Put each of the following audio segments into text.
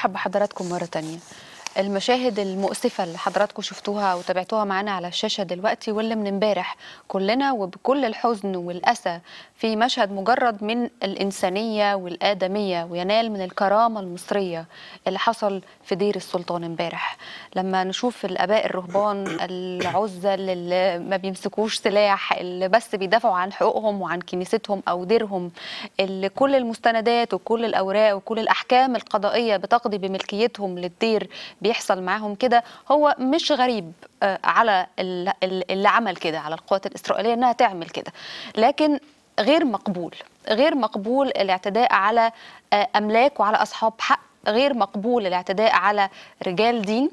برحب بحضراتكم مرة تانية المشاهد المؤسفة اللي حضراتكم شفتوها وتابعتوها معانا على الشاشة دلوقتي واللي من امبارح كلنا وبكل الحزن والأسى في مشهد مجرد من الإنسانية والآدمية وينال من الكرامة المصرية اللي حصل في دير السلطان امبارح لما نشوف الآباء الرهبان العزل اللي ما بيمسكوش سلاح اللي بس بيدافعوا عن حقوقهم وعن كنيستهم أو ديرهم اللي كل المستندات وكل الأوراق وكل الأحكام القضائية بتقضي بملكيتهم للدير بيحصل معاهم كده هو مش غريب آه، على ال- ال- اللي عمل كده على القوات الإسرائيلية إنها تعمل كده لكن غير مقبول غير مقبول الاعتداء على آه، أملاك وعلى أصحاب حق غير مقبول الاعتداء على رجال دين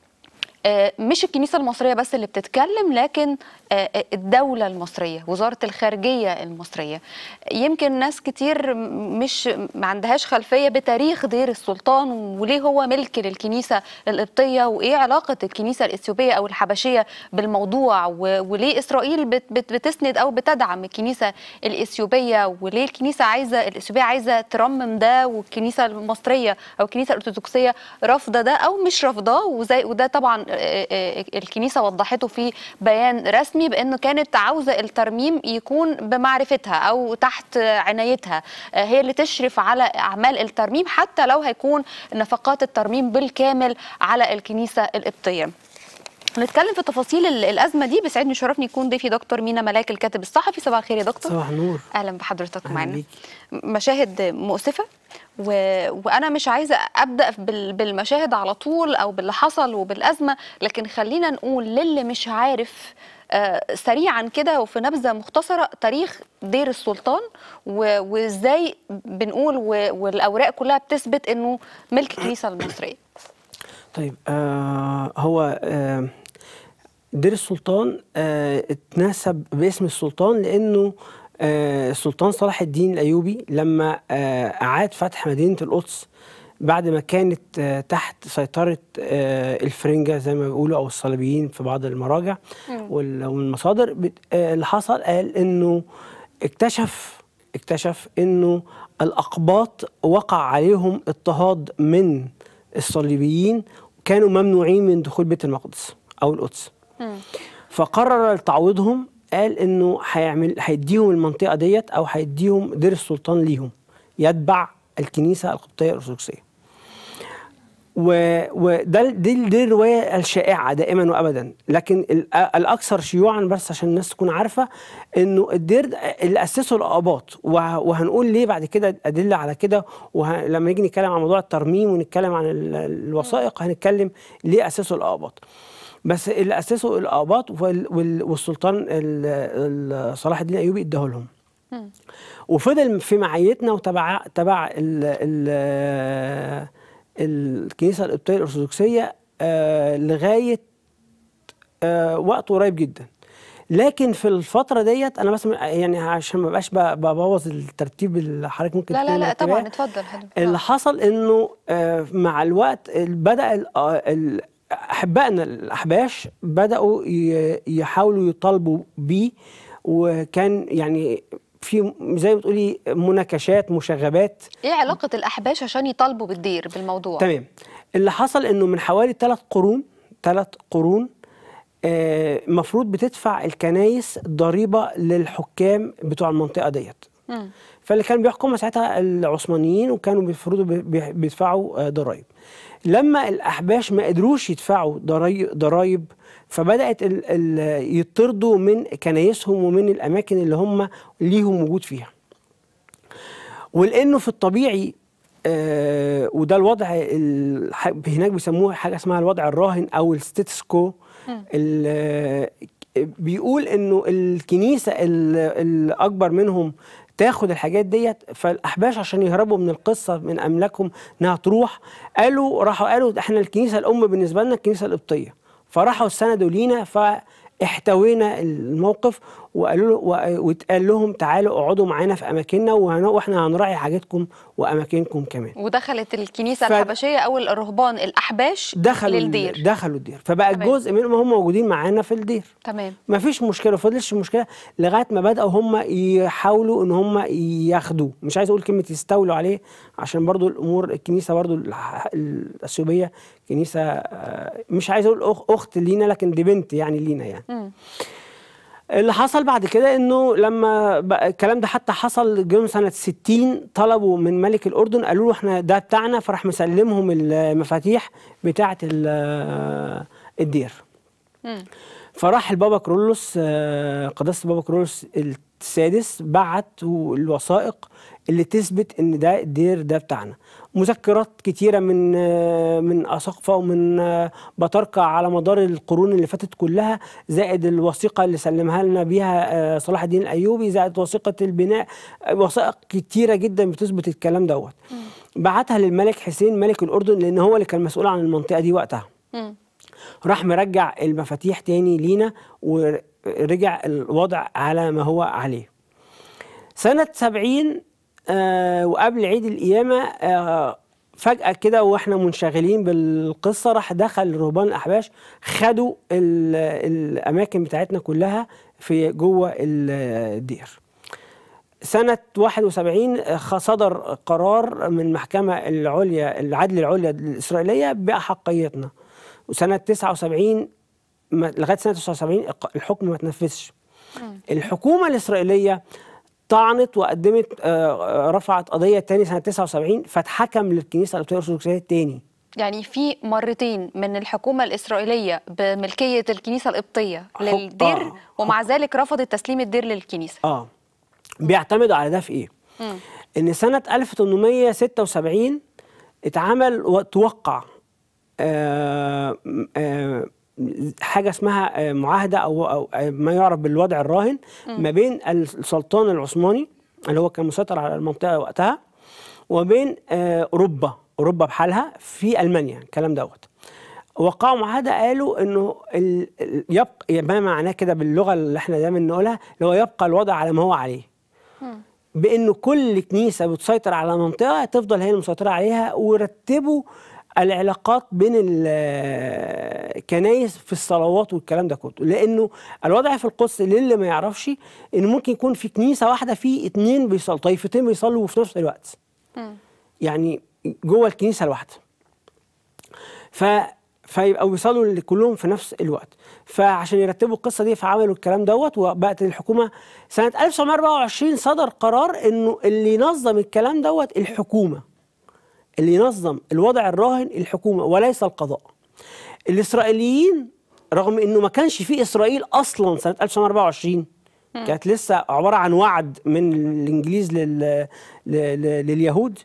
آه، مش الكنيسة المصرية بس اللي بتتكلم لكن آه، آه، الدولة المصرية وزارة الخارجية المصرية يمكن ناس كتير م- مش ما عندهاش خلفية بتاريخ دير السلطان وليه هو ملك للكنيسة القبطية وإيه علاقة الكنيسة الإثيوبية أو الحبشية بالموضوع و- وليه إسرائيل بت- بت- بتسند أو بتدعم الكنيسة الإثيوبية وليه الكنيسة عايزة الإثيوبية عايزة ترمم ده والكنيسة المصرية أو الكنيسة الأرثوذكسية رافضة ده أو مش رافضاه وزي وده طبعا آه، آه، الكنيسة وضحته في بيان رسمي بأنه كانت عاوزة الترميم يكون بمعرفتها أو تحت عنايتها آه، هي اللي تشرف على أعمال الترميم حتى لو هيكون نفقات الترميم بالكامل على الكنيسة القبطية نتكلم في تفاصيل ال- الازمه دي بيسعدني وشرفني يكون ضيفي دكتور مينا ملاك الكاتب الصحفي صباح الخير يا دكتور صباح النور اهلا بحضرتك أهلا معانا بيكي. مشاهد مؤسفه و... وانا مش عايزه ابدا بال... بالمشاهد على طول او باللي حصل وبالازمه لكن خلينا نقول للي مش عارف آه، سريعا كده وفي نبذه مختصره تاريخ دير السلطان و... وازاي بنقول و... والاوراق كلها بتثبت انه ملك الكنيسه المصريه طيب آه هو آه دير السلطان آه اتنسب باسم السلطان لانه آه السلطان صلاح الدين الايوبي لما آه اعاد فتح مدينه القدس بعد ما كانت آه تحت سيطره آه الفرنجه زي ما بيقولوا او الصليبيين في بعض المراجع وال- والمصادر بت- آه اللي حصل قال انه اكتشف اكتشف انه الاقباط وقع عليهم اضطهاد من الصليبيين كانوا ممنوعين من دخول بيت المقدس او القدس فقرر تعويضهم قال انه هيعمل هيديهم المنطقه ديت او هيديهم دير السلطان ليهم يتبع الكنيسه القبطيه الارثوذكسيه و- وده دي, دي الروايه الشائعه دائما وابدا لكن ال- الاكثر شيوعا بس عشان الناس تكون عارفه انه الدير ده اللي اسسه الاقباط وه- وهنقول ليه بعد كده ادله على كده ولما نيجي نتكلم عن موضوع الترميم ونتكلم عن ال- الوثائق هنتكلم ليه اسسه الاقباط بس اللي اسسه الاقباط وال- وال- والسلطان ال- ال- صلاح الدين الايوبي اداه لهم وفضل في معيتنا وتبع تبع ال ال الكنيسه القبطيه الارثوذكسيه آه، لغايه آه، وقت قريب جدا لكن في الفتره ديت انا بس يعني عشان ما بقاش ب- ببوظ الترتيب اللي حضرتك ممكن لا لا تكون لا مرتباه. طبعا اتفضل حضرتك. اللي حصل انه آه، مع الوقت ال- بدا ال- آه، ال- احبائنا الاحباش بداوا ي- يحاولوا يطالبوا بيه وكان يعني في زي ما بتقولي مناكشات مشاغبات ايه علاقة الأحباش عشان يطالبوا بالدير بالموضوع؟ تمام اللي حصل انه من حوالي ثلاث قرون ثلاث قرون المفروض بتدفع الكنايس ضريبه للحكام بتوع المنطقه ديت مم. فاللي كان بيحكمها ساعتها العثمانيين وكانوا بيفرضوا بي- بي- بيدفعوا آه، ضرائب لما الاحباش ما قدروش يدفعوا ضرايب ضرايب فبدات ال ال يطردوا من كنايسهم ومن الاماكن اللي هم ليهم وجود فيها ولانه في الطبيعي آه وده الوضع الح- هناك بيسموه حاجه اسمها الوضع الراهن او الستيتس كو ال- بيقول انه الكنيسه ال- الاكبر منهم تاخد الحاجات ديت فالاحباش عشان يهربوا من القصه من املاكهم انها تروح قالوا راحوا قالوا احنا الكنيسه الام بالنسبه لنا الكنيسه القبطيه فراحوا استندوا لينا احتوينا الموقف وقالوا له و- واتقال لهم تعالوا اقعدوا معانا في اماكننا وهن- واحنا هنراعي حاجاتكم واماكنكم كمان ودخلت الكنيسه ف- الحبشيه او الرهبان الاحباش دخلوا للدير ال- دخلوا الدير فبقى تمام. جزء منهم هم موجودين معانا في الدير تمام ما فيش مشكله ما فضلش مشكله لغايه ما بداوا هم يحاولوا ان هم ياخدوه مش عايز اقول كلمه يستولوا عليه عشان برضو الامور الكنيسه برضو الح- الاثيوبيه كنيسه آه، مش عايز اقول أخ- اخت لينا لكن دي بنت يعني لينا يعني مم. اللي حصل بعد كده انه لما بقى الكلام ده حتى حصل جم سنه 60 طلبوا من ملك الاردن قالوا له احنا ده بتاعنا فراح مسلمهم المفاتيح بتاعه ال- الدير مم. فراح البابا كرولوس آه، قداسه البابا كرولوس السادس بعت الوثائق اللي تثبت ان ده الدير ده بتاعنا مذكرات كتيره من آه، من اساقفه ومن آه، بطاركه على مدار القرون اللي فاتت كلها زائد الوثيقه اللي سلمها لنا بيها آه، صلاح الدين الايوبي زائد وثيقه البناء آه، وثائق كتيره جدا بتثبت الكلام دوت بعتها للملك حسين ملك الاردن لان هو اللي كان مسؤول عن المنطقه دي وقتها مم. راح مرجع المفاتيح تاني لينا ورجع الوضع على ما هو عليه سنة سبعين آه وقبل عيد القيامة آه فجأة كده واحنا منشغلين بالقصة راح دخل رهبان الأحباش خدوا ال- الأماكن بتاعتنا كلها في جوه ال- الدير سنة 71 خ- صدر قرار من المحكمة العليا العدل العليا الإسرائيلية بأحقيتنا وسنة 79 ما- لغاية سنة 79 الق- الحكم ما تنفذش الحكومة الإسرائيلية طعنت وقدمت آه، آه، رفعت قضية تاني سنة 79 فاتحكم للكنيسة القبطية الأرثوذكسية تاني يعني في مرتين من الحكومه الاسرائيليه بملكيه الكنيسه القبطيه حك- للدير آه. ومع ذلك رفضت تسليم الدير للكنيسه اه بيعتمدوا على ده في ايه؟ مم. ان سنه 1876 اتعمل وتوقع آه آه حاجه اسمها آه، معاهده او او آه، ما يعرف بالوضع الراهن ما بين السلطان العثماني اللي هو كان مسيطر على المنطقه وقتها وبين آه، اوروبا اوروبا بحالها في المانيا الكلام دوت وقعوا معاهده قالوا انه ال- ال- يبقى ما معناه كده باللغه اللي احنا دايما نقولها اللي هو يبقى الوضع على ما هو عليه بانه كل كنيسه بتسيطر على منطقه تفضل هي المسيطره عليها ورتبوا العلاقات بين الكنايس في الصلوات والكلام ده كله لانه الوضع في القدس للي ما يعرفش ان ممكن يكون في كنيسه واحده في اتنين بيصلوا طائفتين بيصلوا في نفس الوقت مم. يعني جوه الكنيسه الواحده ف فيبقوا بيصلوا كلهم في نفس الوقت فعشان يرتبوا القصه دي فعملوا الكلام دوت وبقت الحكومه سنه 1924 صدر قرار انه اللي ينظم الكلام دوت الحكومه اللي ينظم الوضع الراهن الحكومه وليس القضاء الاسرائيليين رغم انه ما كانش في اسرائيل اصلا سنه 1924 كانت لسه عباره عن وعد من الانجليز لل... ل... ل... لليهود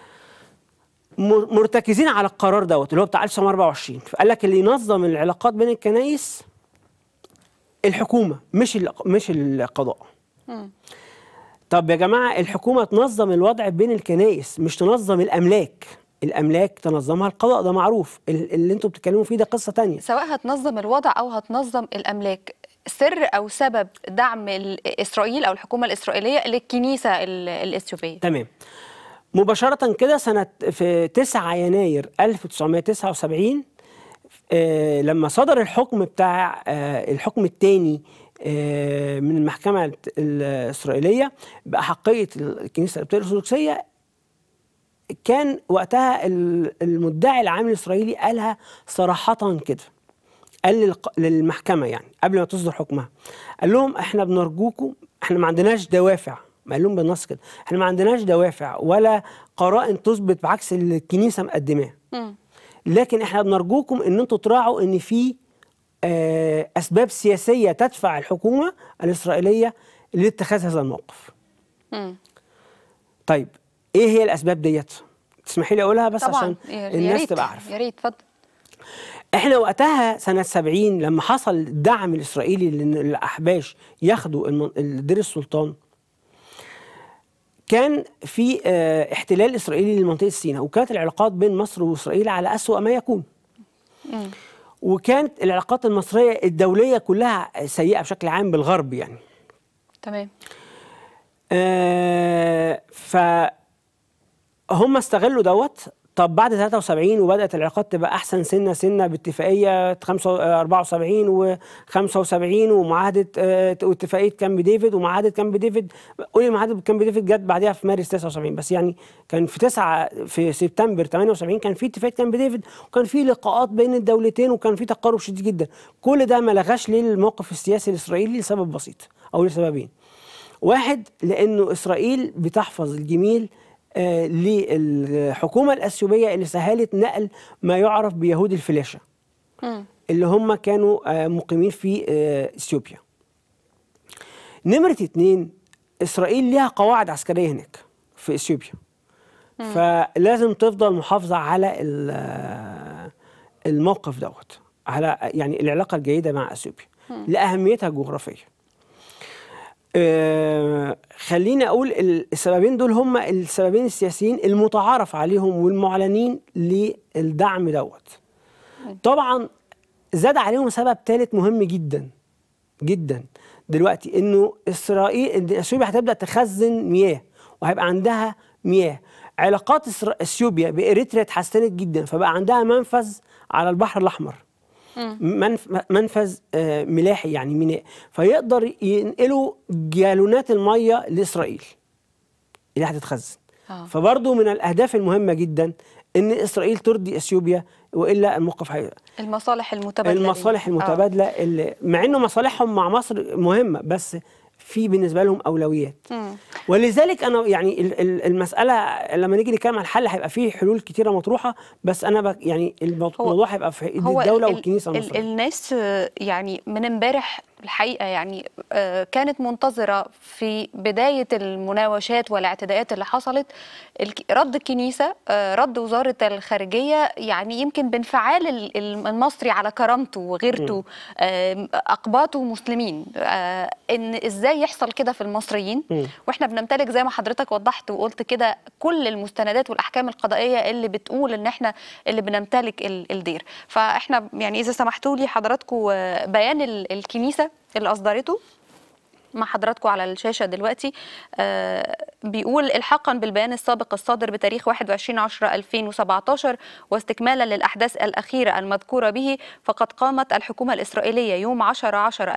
م- مرتكزين على القرار دوت اللي هو بتاع 1924 فقال لك اللي ينظم العلاقات بين الكنائس الحكومه مش ال... مش القضاء مم. طب يا جماعه الحكومه تنظم الوضع بين الكنائس مش تنظم الاملاك الاملاك تنظمها القضاء ده معروف ال- اللي انتوا بتتكلموا فيه ده قصه تانية سواء هتنظم الوضع او هتنظم الاملاك سر او سبب دعم ال- اسرائيل او الحكومه الاسرائيليه للكنيسه ال- الاثيوبيه تمام مباشرة كده سنة في 9 يناير 1979 آه لما صدر الحكم بتاع آه الحكم الثاني آه من المحكمة الت- الإسرائيلية بأحقية الكنيسة القبطية الأرثوذكسية كان وقتها ال- المدعي العام الإسرائيلي قالها صراحة كده قال للق- للمحكمة يعني قبل ما تصدر حكمها قال لهم احنا بنرجوكم احنا ما عندناش دوافع ما قال لهم بالنص كده احنا ما عندناش دوافع ولا قرائن تثبت بعكس اللي الكنيسة مقدماه مم. لكن احنا بنرجوكم ان انتوا تراعوا ان في آه، اسباب سياسية تدفع الحكومة الإسرائيلية لاتخاذ هذا الموقف مم. طيب ايه هي الاسباب ديت تسمحي لي اقولها بس طبعا عشان يا- يا الناس ريت تبقى عارفه يا ريت اتفضل احنا وقتها سنة 70 لما حصل الدعم الإسرائيلي لأن الأحباش ياخدوا المن- الدير السلطان كان في اه احتلال إسرائيلي لمنطقة سيناء وكانت العلاقات بين مصر وإسرائيل على أسوأ ما يكون مم. وكانت العلاقات المصريه الدوليه كلها سيئه بشكل عام بالغرب يعني تمام آه ف هم استغلوا دوت طب بعد 73 وبدات العلاقات تبقى احسن سنه سنه باتفاقيه 74 و75 ومعاهده آه، واتفاقيه كامب ديفيد ومعاهده كامب ديفيد قولي معاهده كامب ديفيد جت بعديها في مارس 79 بس يعني كان في 9 في سبتمبر 78 كان في اتفاقيه كامب ديفيد وكان في لقاءات بين الدولتين وكان في تقارب شديد جدا كل ده ما لغاش ليه الموقف السياسي الاسرائيلي لسبب بسيط او لسببين واحد لانه اسرائيل بتحفظ الجميل آه، للحكومه الاثيوبيه اللي سهلت نقل ما يعرف بيهود الفلاشه مم. اللي هم كانوا آه، مقيمين في آه، اثيوبيا. نمرة اتنين اسرائيل ليها قواعد عسكريه هناك في اثيوبيا. فلازم تفضل محافظه على ال- آه، الموقف دوت على يعني العلاقه الجيده مع اثيوبيا لاهميتها الجغرافيه. آه، خليني اقول ال- السببين دول هم السببين السياسيين المتعارف عليهم والمعلنين للدعم دوت. طبعا زاد عليهم سبب ثالث مهم جدا جدا دلوقتي انه اسرائيل إن اثيوبيا هتبدا تخزن مياه وهيبقى عندها مياه علاقات إسرا- اثيوبيا باريتريا اتحسنت جدا فبقى عندها منفذ على البحر الاحمر منف... منفذ آه، ملاحي يعني ميناء فيقدر ينقلوا جالونات الميه لاسرائيل اللي هتتخزن آه. فبرضه من الاهداف المهمه جدا ان اسرائيل ترضي اثيوبيا والا الموقف هي... المصالح المتبادله دي. المصالح آه. المتبادله اللي مع انه مصالحهم مع مصر مهمه بس في بالنسبه لهم اولويات مم. ولذلك انا يعني ال- ال- المساله لما نيجي نتكلم عن الحل هيبقى فيه حلول كتيره مطروحه بس انا بك يعني الموضوع هو- هيبقى في ايد هو الدوله ال- والكنيسه ال- المصريه الناس آه، يعني من امبارح الحقيقه يعني آه، كانت منتظره في بدايه المناوشات والاعتداءات اللي حصلت الك- رد الكنيسه آه، رد وزاره الخارجيه يعني يمكن بانفعال ال- ال- المصري على كرامته وغيرته آه، اقباطه مسلمين آه، ان ازاي يحصل كده في المصريين مم. واحنا بنمتلك زي ما حضرتك وضحت وقلت كده كل المستندات والاحكام القضائيه اللي بتقول ان احنا اللي بنمتلك ال- الدير فاحنا يعني اذا سمحتوا لي حضراتكم آه، بيان ال- الكنيسه اللي اصدرته مع حضراتكم على الشاشة دلوقتي آه بيقول الحاقا بالبيان السابق الصادر بتاريخ 21 10 2017 واستكمالا للأحداث الأخيرة المذكورة به فقد قامت الحكومة الإسرائيلية يوم 10 10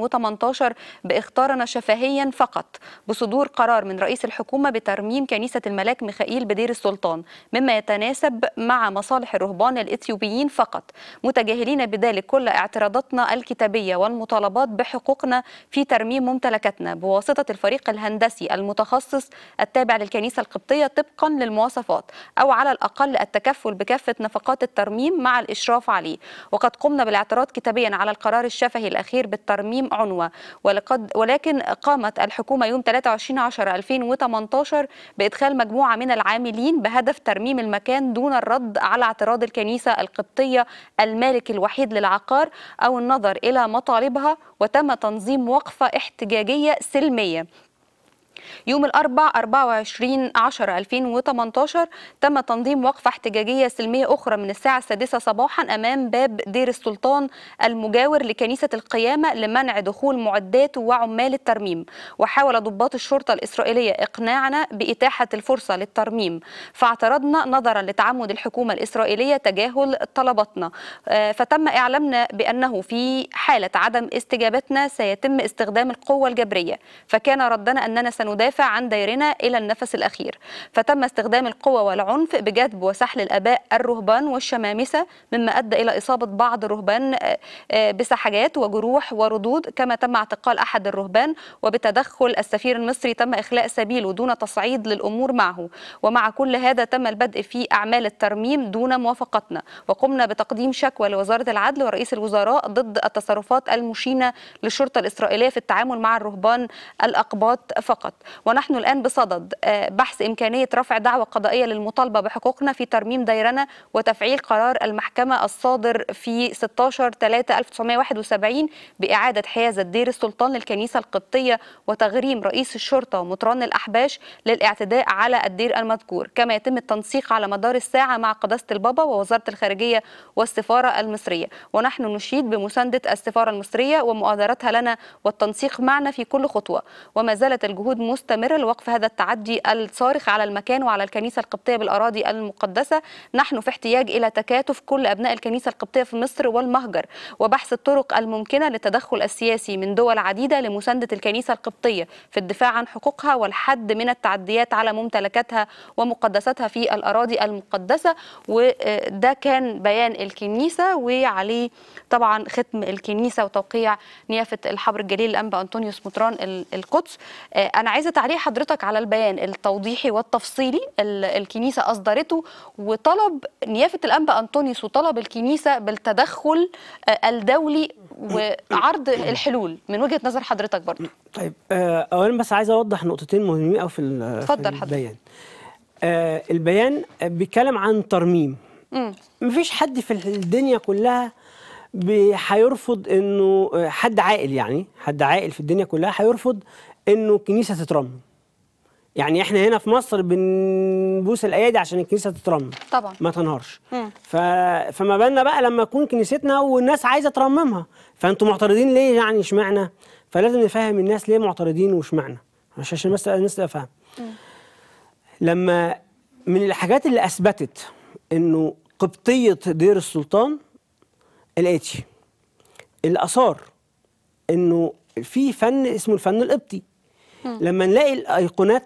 2018 باختارنا شفهيا فقط بصدور قرار من رئيس الحكومة بترميم كنيسة الملاك ميخائيل بدير السلطان مما يتناسب مع مصالح الرهبان الإثيوبيين فقط متجاهلين بذلك كل اعتراضاتنا الكتابية والمطالبات بحقوقنا في ترميم ممتلكاتنا بواسطة الفريق الهندسي المتخصص التابع للكنيسة القبطية طبقا للمواصفات أو على الأقل التكفل بكافة نفقات الترميم مع الإشراف عليه وقد قمنا بالاعتراض كتابيا على القرار الشفهي الأخير بالترميم عنوة ولقد ولكن قامت الحكومة يوم 23 10 2018 بإدخال مجموعة من العاملين بهدف ترميم المكان دون الرد على اعتراض الكنيسة القبطية المالك الوحيد للعقار أو النظر إلى مطالبها وتم تنظيم وقفة احتجاجية سلمية يوم الأربع 24 10 2018 تم تنظيم وقفة احتجاجية سلمية أخرى من الساعة السادسة صباحا أمام باب دير السلطان المجاور لكنيسة القيامة لمنع دخول معدات وعمال الترميم وحاول ضباط الشرطة الإسرائيلية إقناعنا بإتاحة الفرصة للترميم فاعترضنا نظرا لتعمد الحكومة الإسرائيلية تجاهل طلباتنا آه، فتم إعلامنا بأنه في حالة عدم استجابتنا سيتم استخدام القوة الجبرية فكان ردنا أننا سندافع عن ديرنا إلى النفس الأخير فتم استخدام القوة والعنف بجذب وسحل الآباء الرهبان والشمامسة مما أدى إلى إصابة بعض الرهبان آه، آه، بسحجات وجروح وردود كما تم اعتقال أحد الرهبان وبتدخل السفير المصري تم إخلاء سبيله دون تصعيد للأمور معه ومع كل هذا تم البدء في أعمال الترميم دون موافقتنا وقمنا بتقديم شكوى لوزارة العدل ورئيس الوزراء ضد التصرفات المشينة للشرطة الإسرائيلية في التعامل مع الرهبان الأقباط فقط الإجراءات ونحن الآن بصدد آه، بحث إمكانية رفع دعوى قضائية للمطالبة بحقوقنا في ترميم ديرنا وتفعيل قرار المحكمة الصادر في 16 3 1971 بإعادة حيازة دير السلطان للكنيسة القبطية وتغريم رئيس الشرطة ومطران الأحباش للاعتداء على الدير المذكور كما يتم التنسيق على مدار الساعة مع قداسة البابا ووزارة الخارجية والسفارة المصرية ونحن نشيد بمساندة السفارة المصرية ومؤازرتها لنا والتنسيق معنا في كل خطوة وما زالت الجهود مستمرة لوقف هذا التعدي الصارخ على المكان وعلى الكنيسة القبطية بالأراضي المقدسة نحن في احتياج إلى تكاتف كل أبناء الكنيسة القبطية في مصر والمهجر وبحث الطرق الممكنة للتدخل السياسي من دول عديدة لمساندة الكنيسة القبطية في الدفاع عن حقوقها والحد من التعديات على ممتلكاتها ومقدساتها في الأراضي المقدسة وده كان بيان الكنيسة وعليه طبعا ختم الكنيسة وتوقيع نيافة الحبر الجليل الأنبا أنطونيوس مطران ال- القدس آه، أنا عايزة تعليق حضرتك على البيان التوضيحي والتفصيلي ال- الكنيسة أصدرته وطلب نيافة الأنبا أنطونيوس وطلب الكنيسة بالتدخل آه، الدولي وعرض الحلول من وجهة نظر حضرتك برضو طيب آه، اولا بس عايز اوضح نقطتين مهمين قوي في ال- اتفضل في حضرتك. البيان آه، البيان بيتكلم عن ترميم مم. مفيش حد في الدنيا كلها بي- هيرفض انه آه، حد عاقل يعني حد عاقل في الدنيا كلها هيرفض انه الكنيسه تترمم يعني احنا هنا في مصر بنبوس الايادي عشان الكنيسه تترمم طبعا ما تنهارش مم. ف... فما بالنا بقى لما تكون كنيستنا والناس عايزه ترممها فانتوا معترضين ليه يعني اشمعنى فلازم نفهم الناس ليه معترضين واشمعنى عشان عشان بس الناس تبقى فاهمه لما من الحاجات اللي اثبتت انه قبطيه دير السلطان الاتي الاثار انه في فن اسمه الفن القبطي لما نلاقي الايقونات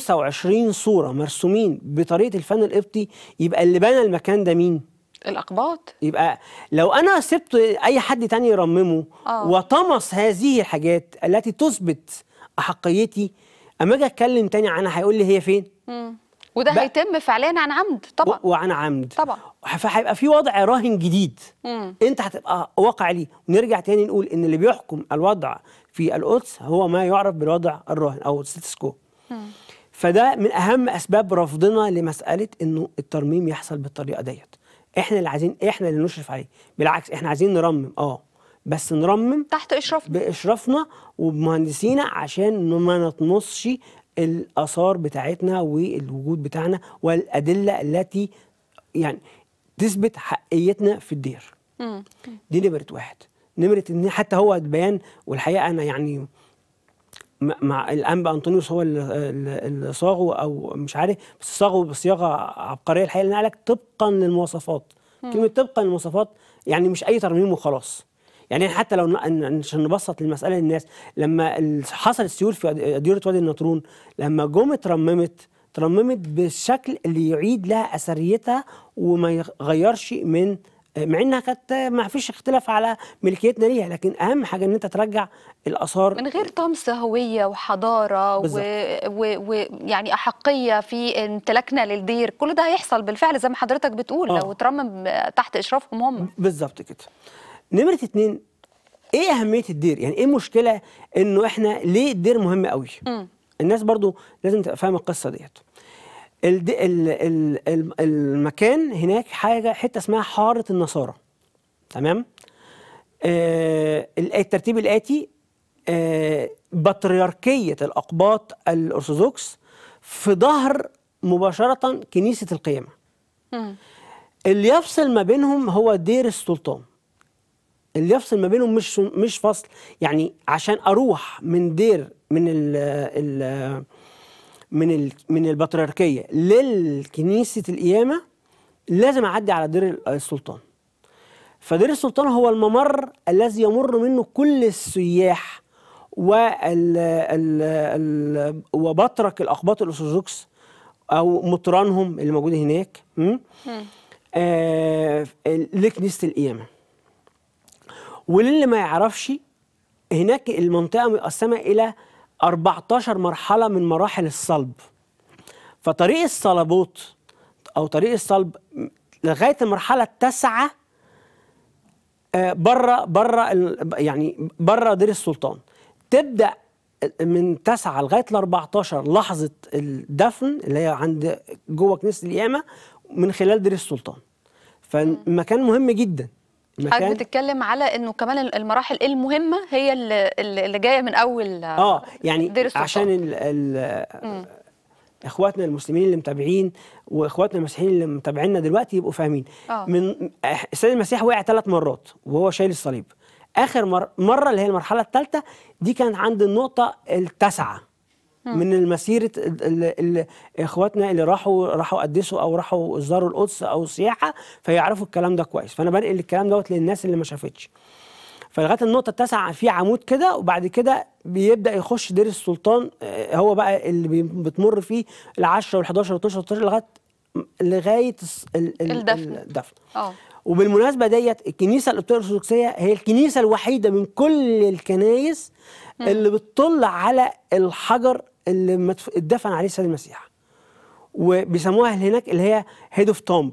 25 صوره مرسومين بطريقه الفن القبطي يبقى اللي بنى المكان ده مين الأقباط يبقى لو انا سبت اي حد تاني يرممه آه. وطمس هذه الحاجات التي تثبت احقيتي اما اجي اتكلم تاني عنها هيقول لي هي فين مم. وده بقى- هيتم فعليا عن عمد طبعا و- وعن عمد طبعا. فهيبقى في وضع راهن جديد مم. انت هتبقى واقع ليه ونرجع تاني نقول ان اللي بيحكم الوضع في القدس هو ما يعرف بالوضع الراهن او الستاتس كو فده من اهم اسباب رفضنا لمساله انه الترميم يحصل بالطريقه ديت احنا اللي عايزين احنا اللي نشرف عليه بالعكس احنا عايزين نرمم اه بس نرمم تحت إشراف باشرافنا وبمهندسينا عشان ما نطمسش الاثار بتاعتنا والوجود بتاعنا والادله التي يعني تثبت حقيتنا في الدير مم. دي نمره واحد نمره اتنين حتى هو البيان والحقيقه انا يعني مع- مع الانبا انطونيوس هو اللي- اللي اللي صاغه او مش عارف بس صاغه بصياغه عبقريه الحقيقه لان قال لك طبقا للمواصفات كلمه طبقا للمواصفات يعني مش اي ترميم وخلاص يعني حتى لو ن- عشان نبسط المساله للناس لما ال- حصل السيول في أد- ديره وادي النطرون لما جم اترممت ترممت بالشكل اللي يعيد لها اثريتها وما يغيرش من مع انها كانت ما فيش اختلاف على ملكيتنا ليها لكن اهم حاجه ان انت ترجع الاثار من غير طمس هوية وحضارة بالظبط. ويعني و... و... يعني أحقية في امتلاكنا للدير كل ده هيحصل بالفعل زي ما حضرتك بتقول آه. لو اترمم تحت إشرافهم هم بالظبط كده نمرة اتنين ايه اهمية الدير يعني ايه المشكلة انه احنا ليه الدير مهم قوي مم. الناس برضو لازم تبقى فاهمة القصة ديت الد... ال... ال... ال- المكان هناك حاجة حتة اسمها حارة النصارى تمام آه الترتيب الآتي آه بطريركية الأقباط الأرثوذكس في ظهر مباشرة كنيسة القيامة مم. اللي اللي يفصل ما بينهم هو دير السلطان اللي يفصل ما بينهم مش مش فصل يعني عشان اروح من دير من ال ال من ال من البطريركيه للكنيسه القيامه لازم اعدي على دير السلطان فدير السلطان هو الممر الذي يمر منه كل السياح وال ال ال وبطرك الاقباط الارثوذكس او مطرانهم اللي موجود هناك م? آه لكنيسه القيامه وللي ما يعرفش هناك المنطقه مقسمه الى 14 مرحله من مراحل الصلب فطريق الصلبوت او طريق الصلب لغايه المرحله التاسعه بره بره يعني بره دير السلطان تبدا من 9 لغايه ل 14 لحظه الدفن اللي هي عند جوه كنيسه القيامه من خلال دير السلطان فالمكان مهم جدا حضرتك بتتكلم على انه كمان المراحل المهمه هي اللي, اللي جايه من اول اه يعني دير السلطان. عشان ال ال اخواتنا المسلمين اللي متابعين واخواتنا المسيحيين اللي متابعينا دلوقتي يبقوا فاهمين آه. من السيد المسيح وقع ثلاث مرات وهو شايل الصليب اخر مر مره اللي هي المرحله الثالثه دي كانت عند النقطه التاسعه من المسيره ال- ال- اخواتنا اللي راحوا راحوا قدسوا او راحوا زاروا القدس او سياحه فيعرفوا الكلام ده كويس فانا بنقل الكلام دوت للناس اللي ما شافتش فلغايه النقطه التاسعه في عمود كده وبعد كده بيبدا يخش دير السلطان آه، هو بقى اللي بي- بتمر فيه ال10 وال11 وال12 وال13 لغايه لغايه الس- ال- ال- الدفن. الدفن اه وبالمناسبه ديت الكنيسه الارثوذكسيه هي الكنيسه الوحيده من كل الكنايس اللي بتطل على الحجر اللي مدف- اتدفن عليه السيد المسيح وبيسموها هناك اللي هي هيد اوف تومب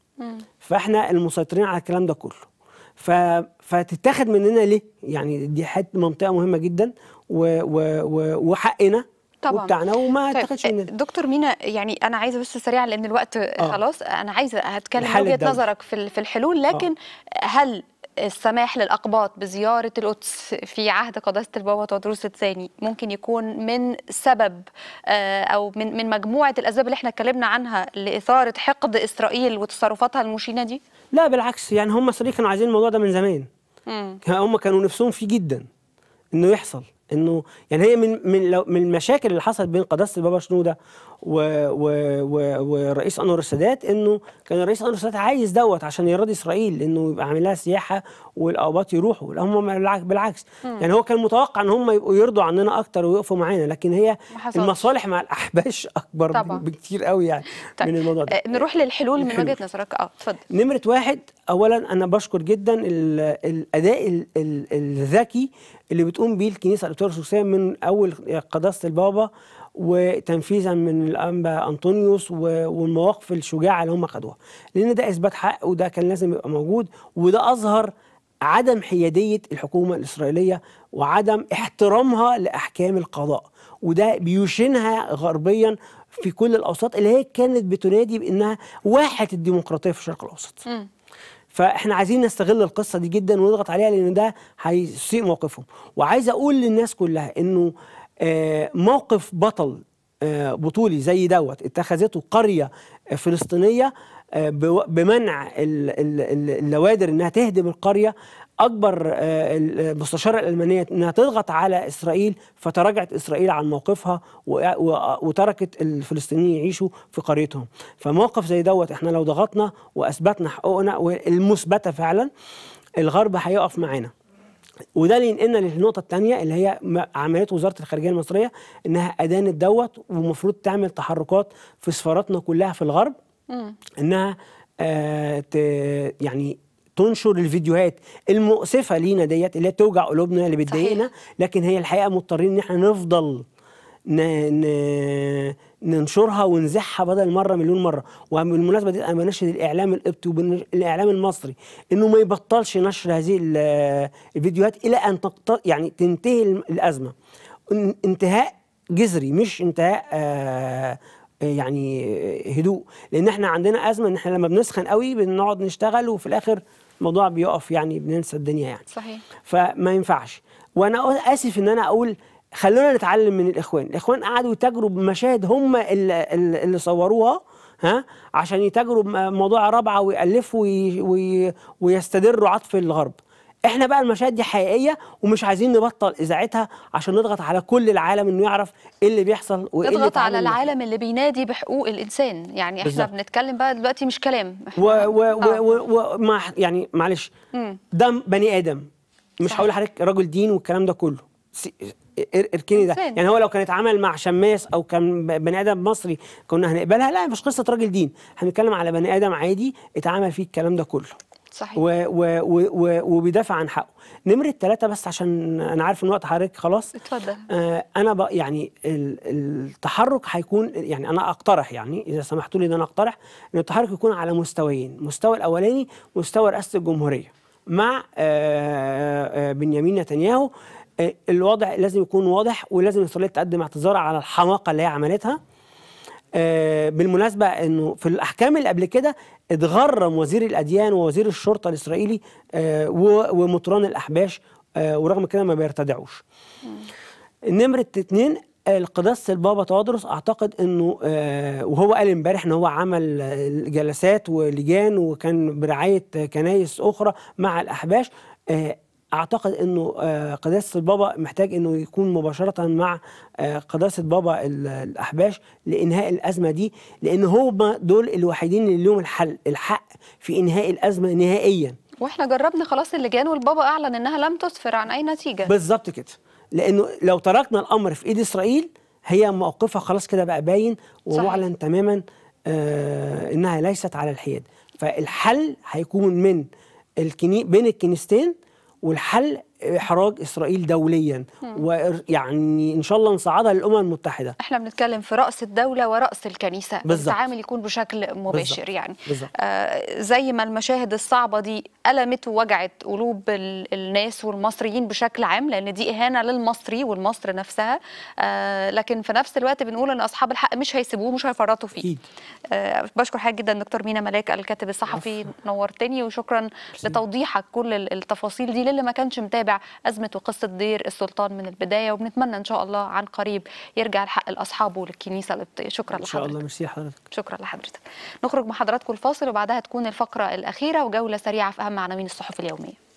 فاحنا المسيطرين على الكلام ده كله ف... فتتاخد مننا ليه يعني دي حته منطقه مهمه جدا و... و... و... وحقنا طبعا وبتاعنا وما طيب اتاخدش مننا دكتور مينا يعني انا عايزه بس سريعا لان الوقت آه. خلاص انا عايزه هتكلم الحل وجهه الدولي. نظرك في ال- في الحلول لكن هل السماح للاقباط بزياره القدس في عهد قداسه البابا تودروس الثاني ممكن يكون من سبب آه، او من من مجموعه الاسباب اللي احنا اتكلمنا عنها لاثاره حقد اسرائيل وتصرفاتها المشينه دي؟ لا بالعكس يعني هم اسرائيل كانوا عايزين الموضوع ده من زمان مم. هم كانوا نفسهم فيه جدا انه يحصل انه يعني هي من من لو من المشاكل اللي حصلت بين قداسه البابا شنوده و و و ورئيس انور السادات انه كان الرئيس انور السادات عايز دوت عشان يرضي اسرائيل انه يبقى عامل لها سياحه والاقباط يروحوا لا هم بالعكس- بالعكس يعني هو كان متوقع ان هم يبقوا يرضوا عننا اكتر ويقفوا معانا لكن هي ما حصلش. المصالح مع الاحباش اكبر طبعا. بكتير قوي يعني طيب من الموضوع ده آه، نروح للحلول من الحلول. وجهه نظرك اه اتفضل نمرة واحد أولا أنا بشكر جدا ال- الأداء ال- ال- الذكي اللي بتقوم بيه الكنيسة الأرثوذكسية من أول قداسة البابا وتنفيذا من الأنبا أنطونيوس و- والمواقف الشجاعة اللي هم خدوها لأن ده إثبات حق وده كان لازم يبقى موجود وده أظهر عدم حيادية الحكومة الإسرائيلية وعدم احترامها لأحكام القضاء وده بيشينها غربيا في كل الأوساط اللي هي كانت بتنادي بأنها واحة الديمقراطية في الشرق الأوسط مم. فاحنا عايزين نستغل القصه دي جدا ونضغط عليها لان ده هيسيء موقفهم وعايز اقول للناس كلها انه آه، موقف بطل آه، بطولي زي دوت اتخذته قريه فلسطينيه آه، بو- بمنع ال- ال- ال- اللوادر انها تهدم القريه اكبر آه، المستشاره الالمانيه انها تضغط على اسرائيل فتراجعت اسرائيل عن موقفها و- و- وتركت الفلسطينيين يعيشوا في قريتهم فموقف زي دوت احنا لو ضغطنا واثبتنا حقوقنا والمثبته فعلا الغرب هيقف معانا وده اللي ينقلنا للنقطة الثانية اللي هي م- عمليات وزارة الخارجية المصرية إنها أدانت دوت ومفروض تعمل تحركات في سفاراتنا كلها في الغرب مم. إنها آه ت يعني تنشر الفيديوهات المؤسفة لينا ديت اللي هي بتوجع قلوبنا اللي بتضايقنا لكن هي الحقيقة مضطرين إن احنا نفضل ن... ن... ننشرها ونزحها بدل مره مليون مره وبالمناسبه دي انا بنشد الاعلام القبطي والاعلام المصري انه ما يبطلش نشر هذه ال- الفيديوهات الى ان تقت... يعني تنتهي الازمه ان- انتهاء جذري مش انتهاء آه يعني هدوء لان احنا عندنا ازمه ان احنا لما بنسخن قوي بنقعد نشتغل وفي الاخر الموضوع بيقف يعني بننسى الدنيا يعني صحيح فما ينفعش وانا أقول- اسف ان انا اقول خلونا نتعلم من الاخوان الاخوان قعدوا يتاجروا بمشاهد هم اللي, اللي اللي صوروها ها عشان يتاجروا بموضوع رابعه ويالفوا وي وي ويستدروا عطف الغرب احنا بقى المشاهد دي حقيقيه ومش عايزين نبطل اذاعتها عشان نضغط على كل العالم انه يعرف ايه اللي بيحصل وايه اللي نضغط على اتعمل. العالم اللي بينادي بحقوق الانسان يعني احنا بالظبط. بنتكلم بقى دلوقتي مش كلام و و آه. و و ومع يعني معلش مم. ده بني ادم مش صحيح. هقول لحضرتك راجل دين والكلام ده كله سي- ار- اركني ده إنسان. يعني هو لو كان اتعامل مع شماس او كان ب- بني ادم مصري كنا هنقبلها لا مش قصه راجل دين احنا بنتكلم على بني ادم عادي اتعامل فيه الكلام ده كله صحيح و و و و وبيدافع عن حقه نمره ثلاثة بس عشان انا عارف ان وقت حضرتك خلاص اتفضل آه انا بق يعني ال- التحرك هيكون يعني انا اقترح يعني اذا سمحتوا لي ان انا اقترح ان التحرك يكون على مستويين المستوى الاولاني مستوى رئاسه الجمهوريه مع آه آه بنيامين نتنياهو آه، الوضع لازم يكون واضح ولازم اسرائيل تقدم اعتذار على الحماقه اللي هي عملتها آه، بالمناسبه انه في الاحكام اللي قبل كده اتغرم وزير الاديان ووزير الشرطه الاسرائيلي آه، و- ومطران الاحباش آه، ورغم كده ما بيرتدعوش نمرة اتنين القداس البابا تواضرس اعتقد انه آه، وهو قال امبارح ان هو عمل آه، جلسات ولجان وكان برعايه آه، كنايس اخرى مع الاحباش آه، اعتقد انه آه، قداسه البابا محتاج انه يكون مباشره مع آه، قداسه بابا ال- الاحباش لانهاء الازمه دي لان هم دول الوحيدين اللي لهم الحل الحق في انهاء الازمه نهائيا واحنا جربنا خلاص اللجان والبابا اعلن انها لم تسفر عن اي نتيجه بالظبط كده لانه لو تركنا الامر في ايد اسرائيل هي موقفها خلاص كده بقى باين صحيح. ومعلن تماما آه انها ليست على الحياد فالحل هيكون من الكني بين الكنيستين والحل احراج اسرائيل دوليا ويعني ان شاء الله نصعدها للامم المتحده احنا بنتكلم في راس الدوله وراس الكنيسه بالظبط. التعامل يكون بشكل مباشر بالظبط. يعني بالظبط. آه زي ما المشاهد الصعبه دي المت ووجعت قلوب ال- الناس والمصريين بشكل عام لان دي اهانه للمصري والمصر نفسها آه لكن في نفس الوقت بنقول ان اصحاب الحق مش هيسيبوه مش هيفرطوا فيه أكيد. آه بشكر حضرتك جدا دكتور مينا ملاك الكاتب الصحفي نورتني وشكرا لتوضيحك كل ال- التفاصيل دي للي ما كانش متابع ازمه وقصه دير السلطان من البدايه وبنتمنى ان شاء الله عن قريب يرجع الحق لاصحابه للكنيسه القبطيه شكرا ان شاء الله لحضرتك ميرسي لحضرتك شكرا لحضرتك نخرج مع حضراتكم الفاصل وبعدها تكون الفقره الاخيره وجوله سريعه في اهم عناوين الصحف اليوميه